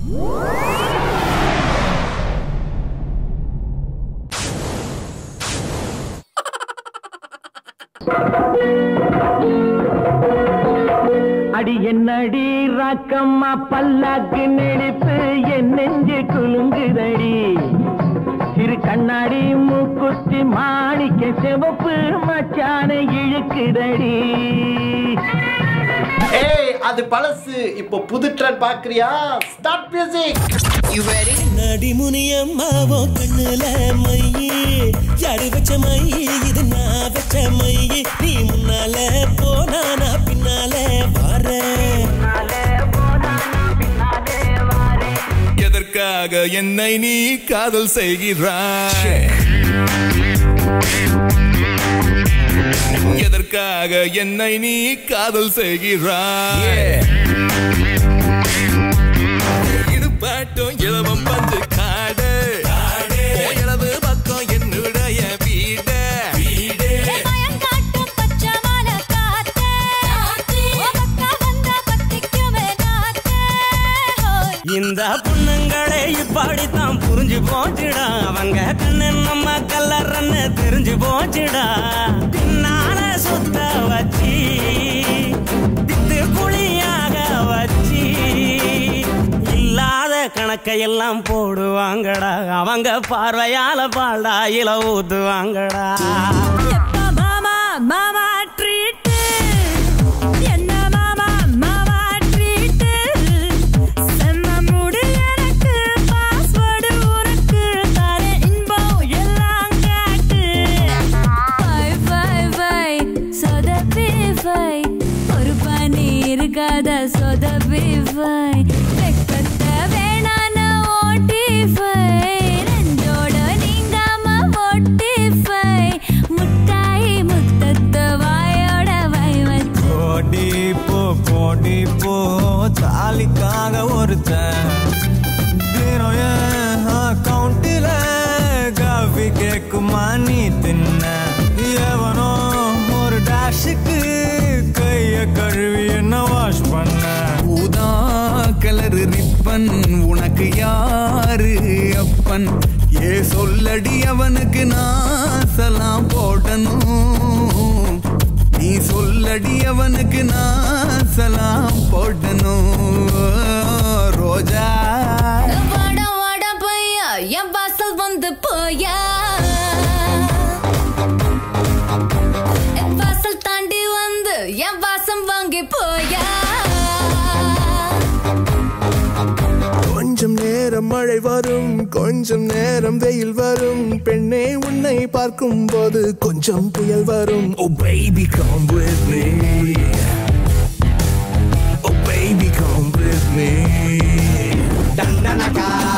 அடி என்னடி ராக்கம்மா பல்லாக்கு நெளிப்பு என் நெஞ்சு குலுங்குதடி சிறு கண்ணாடி மூக்குத்தி மாணிக்க சிவப்பு மச்சான இழுக்குதடி ஏய் அது பழசு இப்போ புது ட்ரெண்ட் பாக்குறியா ஸ்டார்ட் மியூசிக் நடி முனியம்மாவோ கண்ணுல மையி ஜாடி வச்ச மையி இது நான் வச்ச மையி நீ முன்னால போனா நான் பின்னால வாரேன் எதற்காக என்னை நீ காதல் செய்கிறாய் எதற்காக என்னை நீ காதல் செய்கிறாய் இடுப்பாட்டும் இளவம் பந்து காடு உன் இடது பக்கம் என்னுடைய வீடு பயங்காட்டும் பச்சை மலை காத்தே. உன் பக்கம் வந்தா பத்திக்குமே நாத்தே. ஹோய். இந்த பொண்ணுங்களே இப்படித்தான் புரிஞ்சு போச்சுடா அவங்க கண்ணு நம்ம கல்லறன்னு தெரிஞ்சு போச்சுடா பின்னால சுத்த வச்சி பித்து குழியாக வச்சி இல்லாத கணக்கையெல்லாம் போடுவாங்கடா அவங்க பார்வையால பால்டா இல ஊத்துவாங்கடா எப்பா மாமா மாமா ட்ரீட் என்ன மாமா மாமா ட்ரீட் செம்ம முடி எனக்கு பாஸ்வேர்டு உனக்கு தர இன்பம் எல்லாம் காட்டு பை பை பை சொதப்பி பை ஒரு பனி இருக்காத சொதப்பி பை வெக்கத்தை வேணான ஓட்டி பை நெஞ்சோட நீங்காம ஓட்டி பை முட்டாய் முத்தத்து வாயோட வை வச்சு கோடி போ கோடி போ தாலிக்காக ஒருத்தன் தினம் என் அக்கௌண்ட்டில் காஃபி கேக்குமா நீ தின்ன எவனோ ஒரு டேஷுக்கு கைய கழுவி என்ன வாஷ் பண்ண ஊதா கலர் ரிப்பன் உனக்கு யாரு அப்பன் ஏ சொல்லடி அவனுக்கு நான் சலாம் போடணும் நீ சொல்லடி அவனுக்கு நான் சலாம் போடணும் ரோஜா வாடா வாடா பையா என் வாசல் வந்து போயா என் வாசல் தாண்டி வந்து என் வாசம் வாங்கி போயா கொஞ்சம் நேரம் மழை வரும் கொஞ்சம் நேரம் வெயில் வரும் பெண்ணே உன்னை பார்க்கும் போது கொஞ்சம் புயல் வரும் Oh baby come with me Oh baby come with me டண்டனகா